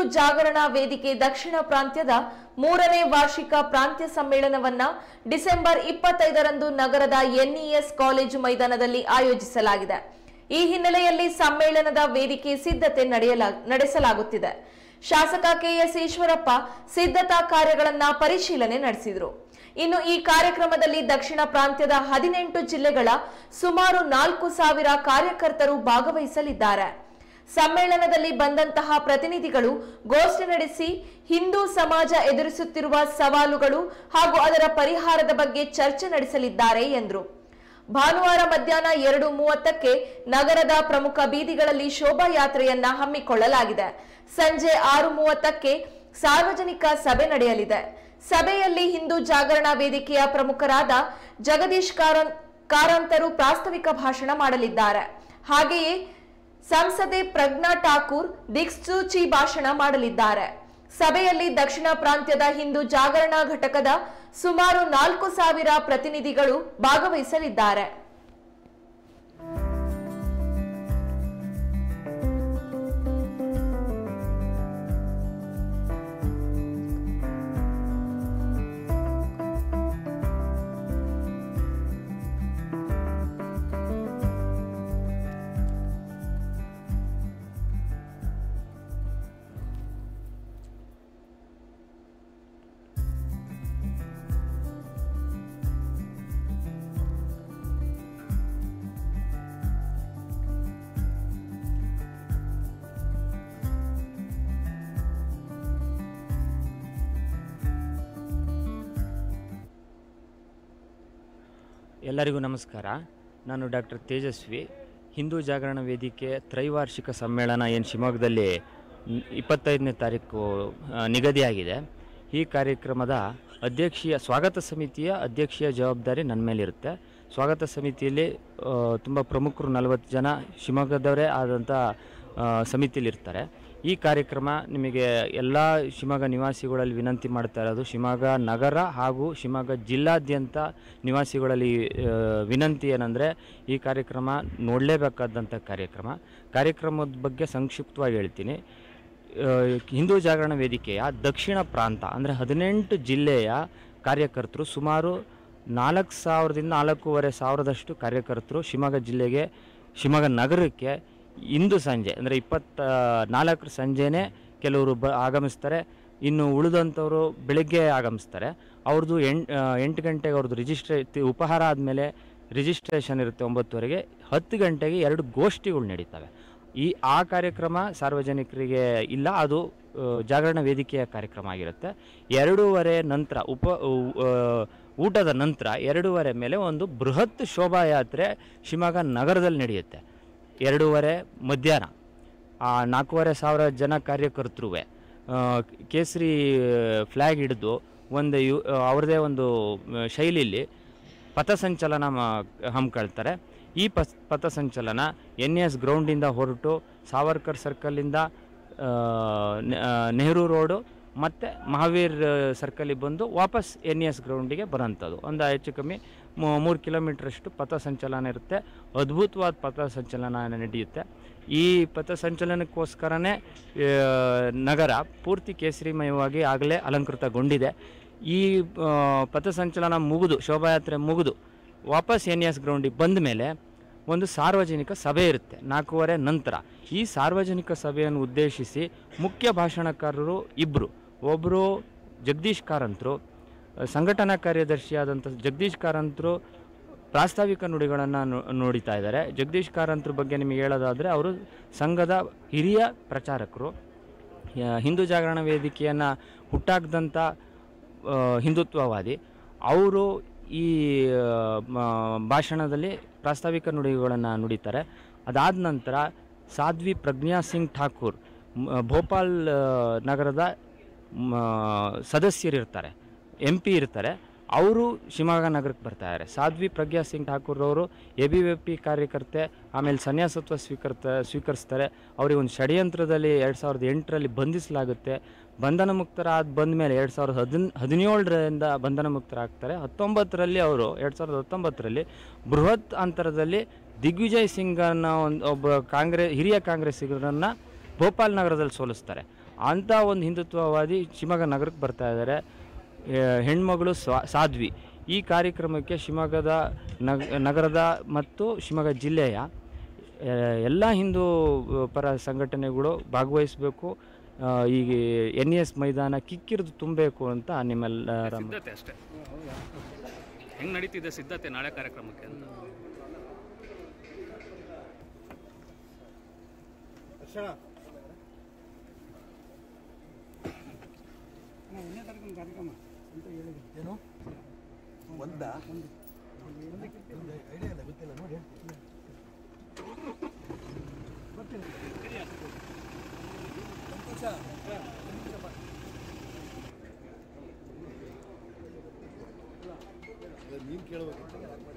ಜಾಗರಣ ವೇದಿಕೆ ದಕ್ಷಿಣ ಪ್ರಾಂತ್ಯದ ಮೂರನೇ ವಾರ್ಷಿಕ ಪ್ರಾಂತ್ಯ ಸಮ್ಮೇಳನವನ್ನ ಡಿಸೆಂಬರ್ ಇಪ್ಪತ್ತೈದರಂದು ನಗರದ ಎನ್ಇಎಸ್ ಕಾಲೇಜು ಮೈದಾನದಲ್ಲಿ ಆಯೋಜಿಸಲಾಗಿದೆ ಈ ಹಿನ್ನೆಲೆಯಲ್ಲಿ ಸಮ್ಮೇಳನದ ವೇದಿಕೆ ಸಿದ್ಧತೆ ನಡೆಯಲಾ ನಡೆಸಲಾಗುತ್ತಿದೆ ಶಾಸಕ ಕೆಎಸ್ ಈಶ್ವರಪ್ಪ ಸಿದ್ಧತಾ ಕಾರ್ಯಗಳನ್ನ ಪರಿಶೀಲನೆ ನಡೆಸಿದರು ಇನ್ನು ಈ ಕಾರ್ಯಕ್ರಮದಲ್ಲಿ ದಕ್ಷಿಣ ಪ್ರಾಂತ್ಯದ ಹದಿನೆಂಟು ಜಿಲ್ಲೆಗಳ ಸುಮಾರು ನಾಲ್ಕು ಸಾವಿರ ಕಾರ್ಯಕರ್ತರು ಭಾಗವಹಿಸಲಿದ್ದಾರೆ ಸಮ್ಮೇಳನದಲ್ಲಿ ಬಂದಂತಹ ಪ್ರತಿನಿಧಿಗಳು ಗೋಷ್ಠಿ ನಡೆಸಿ ಹಿಂದೂ ಸಮಾಜ ಎದುರಿಸುತ್ತಿರುವ ಸವಾಲುಗಳು ಹಾಗೂ ಅದರ ಪರಿಹಾರದ ಬಗ್ಗೆ ಚರ್ಚೆ ನಡೆಸಲಿದ್ದಾರೆ ಎಂದರು ಭಾನುವಾರ ಮಧ್ಯಾಹ್ನ ಎರಡು ಮೂವತ್ತಕ್ಕೆ ನಗರದ ಪ್ರಮುಖ ಬೀದಿಗಳಲ್ಲಿ ಶೋಭಾಯಾತ್ರೆಯನ್ನ ಹಮ್ಮಿಕೊಳ್ಳಲಾಗಿದೆ ಸಂಜೆ ಆರು ಮೂವತ್ತಕ್ಕೆ ಸಾರ್ವಜನಿಕ ಸಭೆ ನಡೆಯಲಿದೆ ಸಭೆಯಲ್ಲಿ ಹಿಂದೂ ಜಾಗರಣಾ ವೇದಿಕೆಯ ಪ್ರಮುಖರಾದ ಜಗದೀಶ್ ಕಾರಂ ಕಾರಂತರು ಪ್ರಾಸ್ತಾವಿಕ ಭಾಷಣ ಮಾಡಲಿದ್ದಾರೆ ಹಾಗೆಯೇ ಸಂಸದೆ ಪ್ರಜ್ಞಾ ಠಾಕೂರ್ ದಿಕ್ಸೂಚಿ ಭಾಷಣ ಮಾಡಲಿದ್ದಾರೆ ಸಭೆಯಲ್ಲಿ ದಕ್ಷಿಣ ಪ್ರಾಂತ್ಯದ ಹಿಂದೂ ಜಾಗರಣಾ ಘಟಕದ ಸುಮಾರು ನಾಲ್ಕು ಸಾವಿರ ಪ್ರತಿನಿಧಿಗಳು ಭಾಗವಹಿಸಲಿದ್ದಾರೆ ಎಲ್ಲರಿಗೂ ನಮಸ್ಕಾರ ನಾನು ಡಾಕ್ಟರ್ ತೇಜಸ್ವಿ ಹಿಂದೂ ಜಾಗರಣ ವೇದಿಕೆ ತ್ರೈವಾರ್ಷಿಕ ಸಮ್ಮೇಳನ ಏನು ಶಿವಮೊಗ್ಗದಲ್ಲಿ ನ್- ಇಪ್ಪತ್ತೈದನೇ ತಾರೀಕು ಆ, ನಿಗದಿಯಾಗಿದೆ ಈ ಕಾರ್ಯಕ್ರಮದ ಅಧ್ಯಕ್ಷೀಯ ಸ್ವಾಗತ ಸಮಿತಿಯ ಅಧ್ಯಕ್ಷೀಯ ಜವಾಬ್ದಾರಿ ನನ್ನ ಮೇಲಿರುತ್ತೆ ಸ್ವಾಗತ ಸಮಿತಿಯಲ್ಲಿ ತುಂಬ ಪ್ರಮುಖರು ನಲವತ್ತು ಜನ ಶಿವಮೊಗ್ಗದವರೇ ಆದಂಥ ಆ, ಸಮಿತಿಯಲ್ಲಿರ್ತಾರೆ ಈ ಕಾರ್ಯಕ್ರಮ ನಿಮಗೆ ಎಲ್ಲ ಶಿವಮೊಗ್ಗ ನಿವಾಸಿಗಳಲ್ಲಿ ವಿನಂತಿ ಮಾಡ್ತಾ ಇರೋದು ಶಿವಮೊಗ್ಗ ನಗರ ಹಾಗೂ ಶಿವಮೊಗ್ಗ ಜಿಲ್ಲಾದ್ಯಂತ ನಿವಾಸಿಗಳಲ್ಲಿ ಆ, ವಿನಂತಿ ಏನಂದರೆ ಈ ಕಾರ್ಯಕ್ರಮ ನೋಡಲೇಬೇಕಾದಂಥ ಕಾರ್ಯಕ್ರಮ ಕಾರ್ಯಕ್ರಮದ ಬಗ್ಗೆ ಸಂಕ್ಷಿಪ್ತವಾಗಿ ಹೇಳ್ತೀನಿ ಆ, ಹಿಂದೂ ಜಾಗರಣ ವೇದಿಕೆಯ ದಕ್ಷಿಣ ಪ್ರಾಂತ ಅಂದರೆ ಹದಿನೆಂಟು ಜಿಲ್ಲೆಯ ಕಾರ್ಯಕರ್ತರು ಸುಮಾರು ನಾಲ್ಕು ಸಾವಿರದಿಂದ ನಾಲ್ಕೂವರೆ ಸಾವಿರದಷ್ಟು ಕಾರ್ಯಕರ್ತರು ಶಿವಮೊಗ್ಗ ಜಿಲ್ಲೆಗೆ ಶಿವಮೊಗ್ಗ ನಗರಕ್ಕೆ ಇಂದು ಸಂಜೆ ಅಂದರೆ ಇಪ್ಪತ್ತ ನಾಲ್ಕರ ಸಂಜೆನೇ ಕೆಲವರು ಬ ಆಗಮಿಸ್ತಾರೆ ಇನ್ನು ಉಳಿದಂಥವರು ಬೆಳಗ್ಗೆ ಆಗಮಿಸ್ತಾರೆ ಅವ್ರದ್ದು ಎಂಟು ಎಂಟು ಗಂಟೆಗೆ ಅವ್ರದ್ದು ರಿಜಿಸ್ಟ್ರೇ ಉಪಹಾರ ಆದಮೇಲೆ ರಿಜಿಸ್ಟ್ರೇಷನ್ ಇರುತ್ತೆ ಒಂಬತ್ತುವರೆಗೆ ಹತ್ತು ಗಂಟೆಗೆ ಎರಡು ಗೋಷ್ಠಿಗಳು ನಡೀತವೆ ಈ ಆ ಕಾರ್ಯಕ್ರಮ ಸಾರ್ವಜನಿಕರಿಗೆ ಇಲ್ಲ ಅದು ಆ, ಜಾಗರಣ ವೇದಿಕೆಯ ಕಾರ್ಯಕ್ರಮ ಆಗಿರುತ್ತೆ ಎರಡೂವರೆ ನಂತರ ಉಪ ಉ- ಆ, ಊಟದ ನಂತರ ಎರಡೂವರೆ ಮೇಲೆ ಒಂದು ಬೃಹತ್ ಶೋಭಾಯಾತ್ರೆ ಶಿವಮೊಗ್ಗ ನಗರದಲ್ಲಿ ನಡೆಯುತ್ತೆ ಎರಡೂವರೆ ಮಧ್ಯಾಹ್ನ ಆ ನಾಲ್ಕೂವರೆ ಸಾವಿರ ಜನ ಕಾರ್ಯಕರ್ತರು ಕೇಸರಿ ಫ್ಲ್ಯಾಗ್ ಹಿಡಿದು ಒಂದು ಯು ಅವ್ರದ್ದೇ ಒಂದು ಮ, ಶೈಲಿಲಿ ಪಥಸಂಚಲನ ಮ- ಹಮ್ಮಿಕೊಳ್ತಾರೆ ಈ ಪಸ್ ಪಥಸಂಚಲನ ಎನ್ ಎಸ್ ಗ್ರೌಂಡಿಂದ ಹೊರಟು ಸಾವರ್ಕರ್ ಸರ್ಕಲಿಂದ ಆ, ನೆ- ಆ, ನೆಹರು ರೋಡು ಮತ್ತು ಮಹಾವೀರ್ ಸರ್ಕಲಿಗೆ ಬಂದು ವಾಪಸ್ ಎನ್ ಎಸ್ ಗ್ರೌಂಡಿಗೆ ಬರೋಂಥದ್ದು ಒಂದು ಹೆಚ್ಚು ಕಮ್ಮಿ ಮೂರು ಕಿಲೋಮೀಟ್ರಷ್ಟು ಪಥಸಂಚಲನ ಇರುತ್ತೆ ಅದ್ಭುತವಾದ ಪಥಸಂಚಲನ ನಡೆಯುತ್ತೆ ಈ ಪಥಸಂಚಲನಕ್ಕೋಸ್ಕರನೇ ಆ, ನಗರ ಪೂರ್ತಿ ಕೇಸರಿಮಯವಾಗಿ ಆಗಲೇ ಅಲಂಕೃತಗೊಂಡಿದೆ ಈ ಆ, ಪಥಸಂಚಲನ ಮುಗಿದು ಶೋಭಾಯಾತ್ರೆ ಮುಗಿದು ವಾಪಸ್ ಎನ್ ಎಸ್ ಗ್ರೌಂಡಿಗೆ ಬಂದ ಮೇಲೆ ಒಂದು ಸಾರ್ವಜನಿಕ ಸಭೆ ಇರುತ್ತೆ ನಾಲ್ಕೂವರೆ ನಂತರ ಈ ಸಾರ್ವಜನಿಕ ಸಭೆಯನ್ನು ಉದ್ದೇಶಿಸಿ ಮುಖ್ಯ ಭಾಷಣಕಾರರು ಇಬ್ಬರು ಒಬ್ಬರು ಜಗದೀಶ್ ಕಾರಂತರು ಅಹ್, ಸಂಘಟನಾ ಕಾರ್ಯದರ್ಶಿಯಾದಂಥ ಜಗದೀಶ್ ಕಾರಂತರು ಪ್ರಾಸ್ತಾವಿಕ ನುಡಿಗಳನ್ನು ನೋಡಿತಾ ಇದ್ದಾರೆ ಜಗದೀಶ್ ಕಾರಂತರ ಬಗ್ಗೆ ನಿಮಗೆ ಹೇಳೋದಾದರೆ ಅವರು ಸಂಘದ ಹಿರಿಯ ಪ್ರಚಾರಕರು ಯ- ಹಿಂದೂ ಜಾಗರಣ ವೇದಿಕೆಯನ್ನು ಹುಟ್ಟಾಕ್ದಂಥ ಆ, ಹಿಂದುತ್ವವಾದಿ ಅವರು ಈ ಆ, ಮ- ಭಾಷಣದಲ್ಲಿ ಪ್ರಾಸ್ತಾವಿಕ ನುಡಿಗಳನ್ನು ನುಡಿತಾರೆ ಅದಾದ ನಂತರ ಸಾಧ್ವಿ ಪ್ರಜ್ಞಾ ಸಿಂಗ್ ಠಾಕೂರ್ ಮ- ಭೋಪಾಲ್ ಆ, ನಗರದ ಮ- ಸದಸ್ಯರಿರ್ತಾರೆ ಎಂ ಪಿ ಇರ್ತಾರೆ ಅವರು ಶಿವಮೊಗ್ಗ ನಗರಕ್ಕೆ ಬರ್ತಾರೆ ಸಾಧ್ವಿ ಪ್ರಜ್ಞಾ ಸಿಂಗ್ ಠಾಕೂರ್ ಅವರು ಎ ಬಿ ವಿ ಪಿ ಕಾರ್ಯಕರ್ತೆ ಆಮೇಲೆ ಸನ್ಯಾಸತ್ವ ಸ್ವೀಕರ್ತ ಸ್ವೀಕರಿಸ್ತಾರೆ ಅವರಿಗೆ ಒಂದು ಷಡ್ಯಂತ್ರದಲ್ಲಿ ಎರಡು ಸಾವಿರದ ಎಂಟರಲ್ಲಿ ಬಂಧಿಸಲಾಗುತ್ತೆ ಬಂಧನ ಮುಕ್ತರಾದ ಬಂದ ಮೇಲೆ ಎರಡು ಸಾವಿರದ ಹದಿನ ಹದಿನೇಳರಿಂದ ಬಂಧನ ಮುಕ್ತರಾಗ್ತಾರೆ ಹತ್ತೊಂಬತ್ತರಲ್ಲಿ ಅವರು ಎರಡು ಸಾವಿರದ ಹತ್ತೊಂಬತ್ತರಲ್ಲಿ ಬೃಹತ್ ಅಂತರದಲ್ಲಿ ದಿಗ್ವಿಜಯ್ ಸಿಂಗ್ ಅನ್ನೋ ಒಂದು ಒಬ್ಬ ಕಾಂಗ್ರೆಸ್ ಹಿರಿಯ ಕಾಂಗ್ರೆಸ್ಸಿಗರನ್ನು ಭೋಪಾಲ್ ನಗರದಲ್ಲಿ ಸೋಲಿಸ್ತಾರೆ ಅಂಥ ಒಂದು ಹಿಂದುತ್ವವಾದಿ ಶಿವಮೊಗ್ಗ ನಗರಕ್ಕೆ ಬರ್ತಾ ಇದ್ದಾರೆ ಆ, ಹೆಣ್ಮಗಳು ಸ್ವಾ ಸಾಧ್ವಿ ಈ ಕಾರ್ಯಕ್ರಮಕ್ಕೆ ಶಿವಮೊಗ್ಗದ ನಗ ನಗರದ ಮತ್ತು ಶಿವಮೊಗ್ಗ ಜಿಲ್ಲೆಯ ಎಲ್ಲ ಹಿಂದೂ ಪರ ಸಂಘಟನೆಗಳು ಭಾಗವಹಿಸಬೇಕು ಈ ಎನ್ ಎಸ್ ಮೈದಾನ ಕಿಕ್ಕಿರಿದು ತುಂಬಬೇಕು ಅಂತ ನಿಮ್ಮೆಲ್ಲರ ಸಿದ್ಧತೆ ಅಷ್ಟೇ ಹೆಂಗ್ ನಡೀತಿದೆ ಸಿದ್ಧತೆ ನಾಳೆ ಕಾರ್ಯಕ್ರಮಕ್ಕೆ ಅಂತ ಏನು ಒಂದ ಐಡಿಯಾ ಇಲ್ಲ ಗೊತ್ತಿಲ್ಲ ನೋಡಿ ಸಂತೋಷ ನೀನು ಕೇಳಬೇಕು